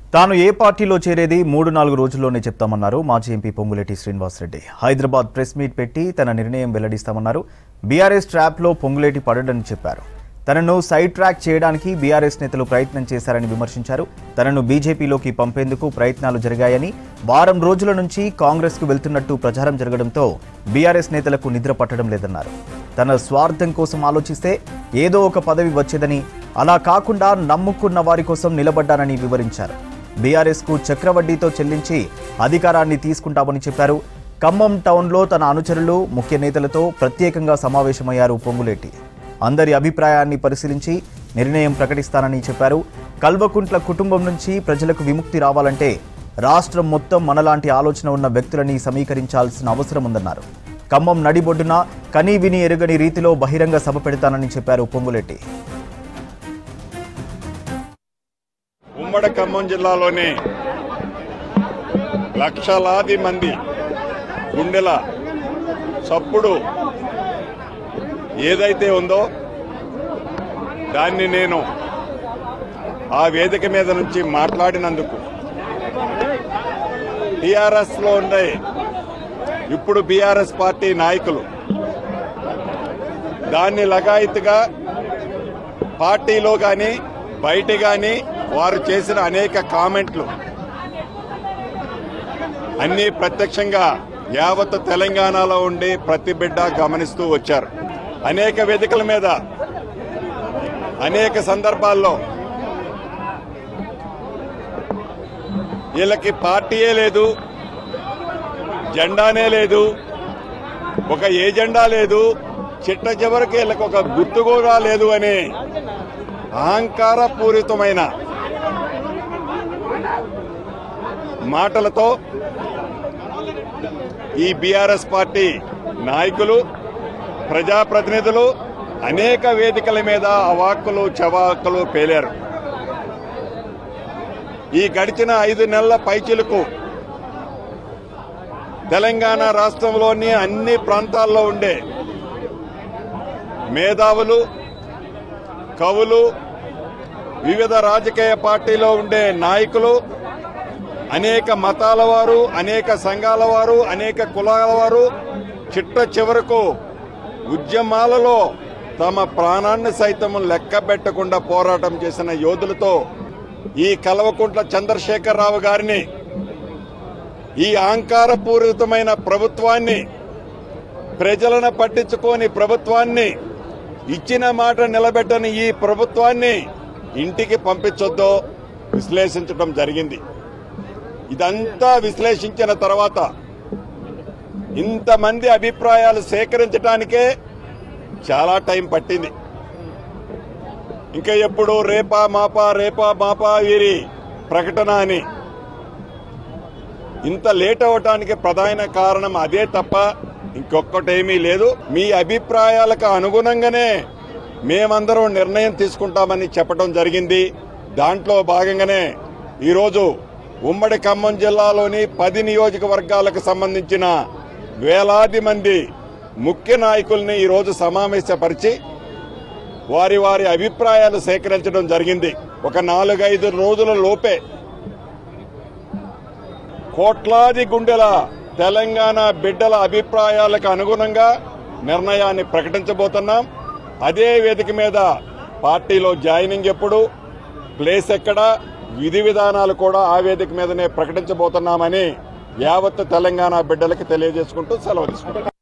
తాను ఏ పార్టీలో చేరేది మూడు నాలుగు రోజుల్లోనే చెప్తామన్నారు మాజీ MP Ponguleti Srinivasareddy Hyderabad press meet పెట్టి తన నిర్ణయం వెల్లడిస్తామన్నారు బీఆర్ఎస్ ట్రాప్లో పొంగులేటి పడడని చెప్పారు తనను సైడ్ ట్రాక్ చేయడానికి బీఆర్ఎస్ నేతలు ప్రయత్నం చేశారని విమర్శించారు తనను బీజేపీలోకి పంపేందుకు ప్రయత్నాలు జరిగాయని వారం రోజుల నుంచి కాంగ్రెస్కు వెళ్తున్నట్టు ప్రచారం జరగడంతో బీఆర్ఎస్ నేతలకు నిద్ర పట్టడం లేదన్నారు తన స్వార్థం కోసం ఆలోచిస్తే ఏదో ఒక పదవి వచ్చేదని అలా కాకుండా నమ్ముకున్న వారి కోసం నిలబడ్డానని వివరించారు బీఆర్ఎస్కు చక్రవడ్డీతో చెల్లించి అధికారాన్ని తీసుకుంటామని చెప్పారు ఖమ్మం టౌన్లో తన అనుచరులు ముఖ్య నేతలతో ప్రత్యేకంగా సమావేశమయ్యారు పొంగులేటి అందరి అభిప్రాయాన్ని పరిశీలించి నిర్ణయం ప్రకటిస్తానని చెప్పారు కల్వకుంట్ల కుటుంబం నుంచి ప్రజలకు విముక్తి రావాలంటే రాష్ట్రం మొత్తం మనలాంటి ఆలోచన ఉన్న వ్యక్తులని సమీకరించాల్సిన అవసరం ఉందన్నారు ఖమ్మం నడిబొడ్డున కనీ విని ఎరుగని రీతిలో బహిరంగ సభ పెడతానని చెప్పారు పొంగులేటి ఉమ్మడి ఖమ్మం జిల్లాలోని లక్షలాది మంది గుండెల చప్పుడు ఏదైతే ఉందో దాన్ని నేను ఆ వేదిక మీద నుంచి మాట్లాడినందుకు టిఆర్ఎస్ లో ఉండే ఇప్పుడు బీఆర్ఎస్ పార్టీ నాయకులు దాన్ని లగాయత్తుగా పార్టీలో కానీ బయట కానీ వారు చేసిన అనేక కామెంట్లు అన్నీ ప్రత్యక్షంగా యావత్ తెలంగాణలో ఉండి ప్రతి బిడ్డ గమనిస్తూ వచ్చారు అనేక వేదికల మీద అనేక సందర్భాల్లో వీళ్ళకి పార్టీయే లేదు జెండానే లేదు ఒక ఏజెండా లేదు చిట్ట చివరికి వీళ్ళకి ఒక గుర్తు కూడా లేదు అనే అహంకారపూరితమైన మాటలతో ఈ బీఆర్ఎస్ పార్టీ నాయకులు ప్రజాప్రతినిధులు అనేక వేదికల మీద అవాక్కులు చవాకులు పేలారు ఈ గడిచిన ఐదు నెలల పైచిలకు తెలంగాణ రాష్ట్రంలోని అన్ని ప్రాంతాల్లో ఉండే మేధావులు కవులు వివిధ రాజకీయ పార్టీలో ఉండే నాయకులు అనేక మతాల వారు అనేక సంఘాల వారు అనేక కులాల వారు చిట్ట చివరకు ఉద్యమాలలో తమ ప్రాణాన్ని సైతం లెక్క పెట్టకుండా పోరాటం చేసిన యోధులతో ఈ కల్వకుంట్ల చంద్రశేఖరరావు గారిని ఈ అహంకారపూరితమైన ప్రభుత్వాన్ని ప్రజలను పట్టించుకోని ప్రభుత్వాన్ని ఇచ్చిన మాట నిలబెట్టని ఈ ప్రభుత్వాన్ని ఇంటికి పంపించొద్దో విశ్లేషించడం జరిగింది ఇదంతా విశ్లేషించిన తర్వాత ఇంతమంది అభిప్రాయాలు సేకరించడానికే చాలా టైం పట్టింది ఇంకా ఎప్పుడు రేపా మాపా రేపా మాపా వీరి ప్రకటన అని ఇంత లేట్ అవటానికి ప్రధాన కారణం అదే తప్ప ఇంకొక్కటేమీ లేదు మీ అభిప్రాయాలకు అనుగుణంగానే మేమందరం నిర్ణయం తీసుకుంటామని చెప్పడం జరిగింది దాంట్లో భాగంగానే ఈరోజు ఉమ్మడి ఖమ్మం జిల్లాలోని పది నియోజకవర్గాలకు సంబంధించిన వేలాది మంది ముఖ్య నాయకుల్ని ఈరోజు సమావేశపరిచి వారి వారి అభిప్రాయాలు సేకరించడం జరిగింది ఒక నాలుగైదు రోజుల లోపే కోట్లాది గుండెల తెలంగాణ బిడ్డల అభిప్రాయాలకు అనుగుణంగా నిర్ణయాన్ని ప్రకటించబోతున్నాం అదే వేదిక మీద పార్టీలో జాయినింగ్ ఎప్పుడు ప్లేస్ ఎక్కడ విధి విధానాలు కూడా ఆ వేదిక మీదనే ప్రకటించబోతున్నామని యావత్ తెలంగాణ బిడ్డలకి తెలియజేసుకుంటూ సెలవు తీసుకుంటాం